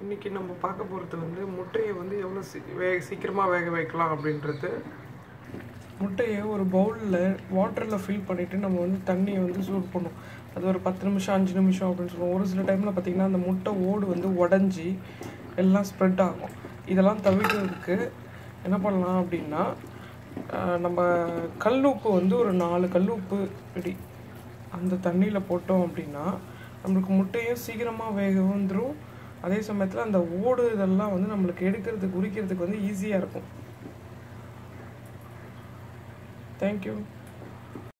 இன்றைக்கி நம்ம பார்க்க போகிறது வந்து முட்டையை வந்து எவ்வளோ சீ வேக சீக்கிரமாக வேக வைக்கலாம் அப்படின்றது முட்டையை ஒரு பவுலில் வாட்டரில் ஃபில் பண்ணிவிட்டு நம்ம வந்து தண்ணியை வந்து சூடு பண்ணும் அது ஒரு பத்து நிமிஷம் அஞ்சு நிமிஷம் அப்படின்னு சொல்லுவோம் ஒரு சில டைமில் பார்த்திங்கன்னா அந்த முட்டை ஓடு வந்து உடஞ்சி எல்லாம் ஸ்ப்ரெட் ஆகும் இதெல்லாம் தவிர்க்கிறதுக்கு என்ன பண்ணலாம் அப்படின்னா ஆஹ், நம்ம கல் உப்பு வந்து ஒரு நாலு கல் உப்பு இப்படி அந்த தண்ணியில் போட்டோம் அப்படின்னா நம்மளுக்கு முட்டையும் சீக்கிரமாக வேக வந்துடும் அதே சமயத்தில் அந்த ஓடு இதெல்லாம் வந்து நம்மளுக்கு எடுக்கிறதுக்கு உரிக்கிறதுக்கு வந்து ஈஸியாக இருக்கும் தேங்க்யூ